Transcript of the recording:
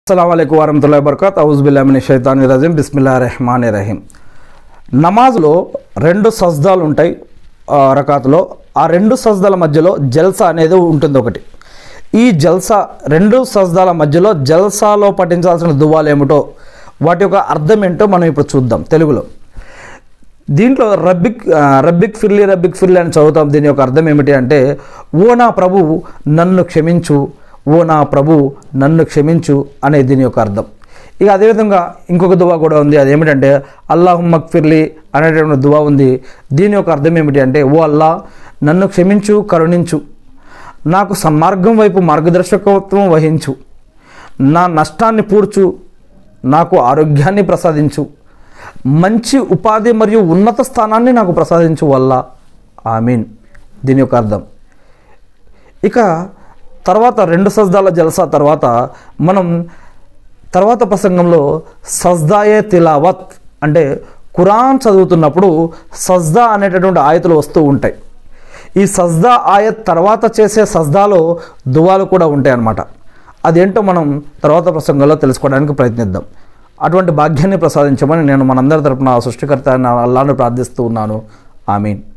అస్సలం అయికు వరహతుల్లా బర్కత్ ఔజుబిల్లామిని షైతాని రజీం బిస్మిల్లా రెహమాన్ రహీం నమాజ్లో రెండు సజ్దాలు ఉంటాయి ఆ, రకాతులో ఆ రెండు సజ్దాల మధ్యలో జల్సా అనేది ఉంటుంది ఒకటి ఈ జల్సా రెండు సజ్దాల మధ్యలో జల్సాలో పఠించాల్సిన దువాలు ఏమిటో వాటి యొక్క అర్థం ఏంటో మనం ఇప్పుడు చూద్దాం తెలుగులో దీంట్లో రబ్బిక్ ఆ, రబ్బిక్ ఫిర్లీ రబ్బిక్ ఫిర్లీ అని చదువుతాం దీని యొక్క అర్థం ఏమిటి అంటే ఓ నా ప్రభు నన్ను క్షమించు ఓ నా ప్రభు నన్ను క్షమించు అనే దీని యొక్క అర్థం ఇక అదేవిధంగా ఇంకొక దువా కూడా ఉంది అదేమిటంటే అల్లాహు మక్ఫిర్లీ అనేటువంటి దువా ఉంది దీని యొక్క అర్థం ఏమిటి అంటే ఓ అల్లా నన్ను క్షమించు కరుణించు నాకు సన్మార్గం వైపు మార్గదర్శకత్వం వహించు నా నష్టాన్ని పూడ్చు నాకు ఆరోగ్యాన్ని ప్రసాదించు మంచి ఉపాధి మరియు ఉన్నత స్థానాన్ని నాకు ప్రసాదించు వల్ల ఆమీన్ దీని యొక్క అర్థం ఇక తర్వాత రెండు సజ్దాల జలసా తర్వాత మనం తర్వాత ప్రసంగంలో సజ్దాయే తిలావత్ అంటే ఖురాన్ చదువుతున్నప్పుడు సజ్దా అనేటటువంటి ఆయతులు వస్తూ ఉంటాయి ఈ సజ్దా ఆయత్ తర్వాత చేసే సజ్దాలో దువాలు కూడా ఉంటాయి అన్నమాట అదేంటో మనం తర్వాత ప్రసంగంలో తెలుసుకోవడానికి ప్రయత్నిద్దాం అటువంటి భాగ్యాన్ని ప్రసాదించమని నేను మనందరి తరపున సృష్టికర్త అయిన అల్లాను ప్రార్థిస్తూ ఉన్నాను ఆమీన్